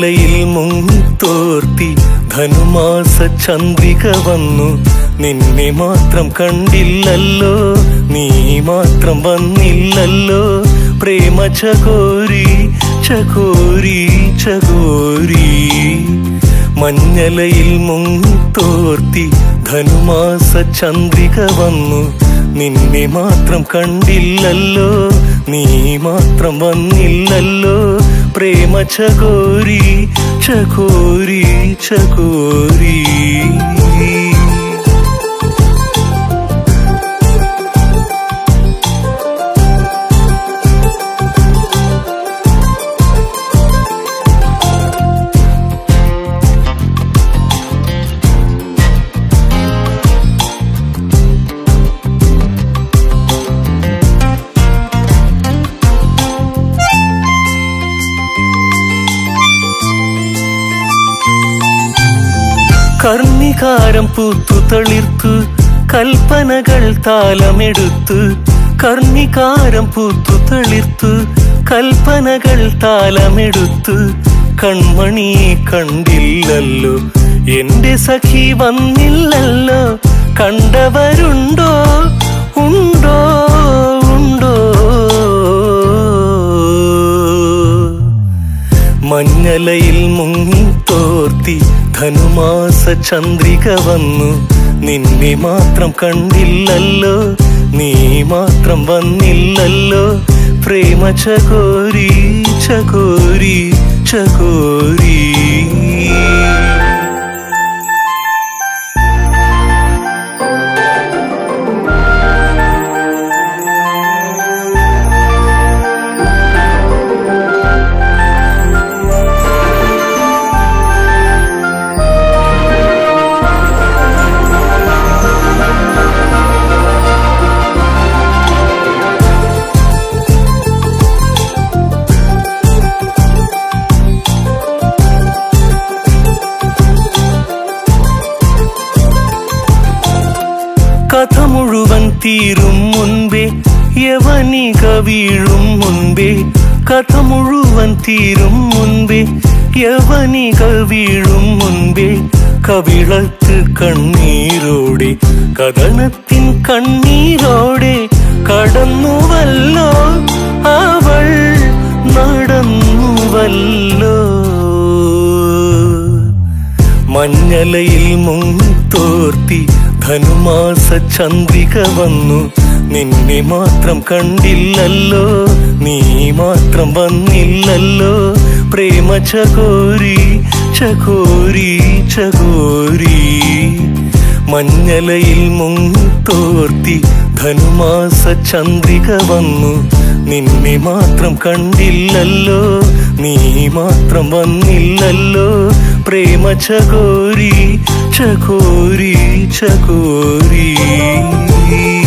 മഞ്ഞലയിൽ മുങ്ങിത്തോർത്തി ധനുമാസ ചന്ദ്രിക വന്നു നിന്നെ മാത്രം കണ്ടില്ലല്ലോ നീ മാത്രം വന്നില്ലല്ലോ പ്രേമ ചകോരി ചകോരി ചകോരി മഞ്ഞലയിൽ മുങ്ങിത്തോർത്തി ധനുമാസ ചന്ദ്രിക വന്നു നിന്നെ മാത്രം കണ്ടില്ലല്ലോ നീ മാത്രം വന്നില്ലല്ലോ പ്രേമ ചകോരി ചകോരി ചകോരി കർണികാരം പൂത്തു തളിർത്തു കൽപ്പനകൾ താലമെടുത്തു കർണികാരം പൂത്തു തളിർത്തു കൽപ്പനകൾ താലമെടുത്തു കൺമണി കണ്ടില്ലല്ലോ എന്റെ സഖി വന്നില്ലല്ലോ കണ്ടവരുണ്ടോ ഉണ്ടോ ഉണ്ടോ മഞ്ഞലയിൽ മുങ്ങിത്തോർത്തി ധനുമാസ ചന്ദ്രിക വന്നു നിന്നെ മാത്രം കണ്ടില്ലല്ലോ നീ മാത്രം വന്നില്ലല്ലോ പ്രേമ ചകോരി ചകോരി ചകോരി കഥ മുഴുവൻ തീരും മുൻപേ യവനിക വീഴും മുൻപേ കഥ മുഴുവൻ തീരും മുൻപേ യവനിക വീഴും മുൻപേ കവിളത്ത് കണ്ണീരോടെ കഥനത്തിൻ കണ്ണീരോടെ കടന്നുവല്ലോ അവൾ നടന്നുവല്ലോ മഞ്ഞലയിൽ മുങ്ങിത്തോർത്തി ധനുമാസ ചന്ദ്രിക വന്നു നിന്നെ മാത്രം കണ്ടില്ലല്ലോ നീ മാത്രം വന്നില്ലല്ലോ പ്രേമ ചകോരി ചകോരി ചകോരി മഞ്ഞലയിൽ മുങ്ങിത്തോർത്തി ധനുമാസ ചന്ദ്രിക വന്നു നിന്നെ മാത്രം കണ്ടില്ലല്ലോ നീ മാത്രം വന്നില്ലല്ലോ പ്രേമ ചകോരി ചകോരി ചകോരി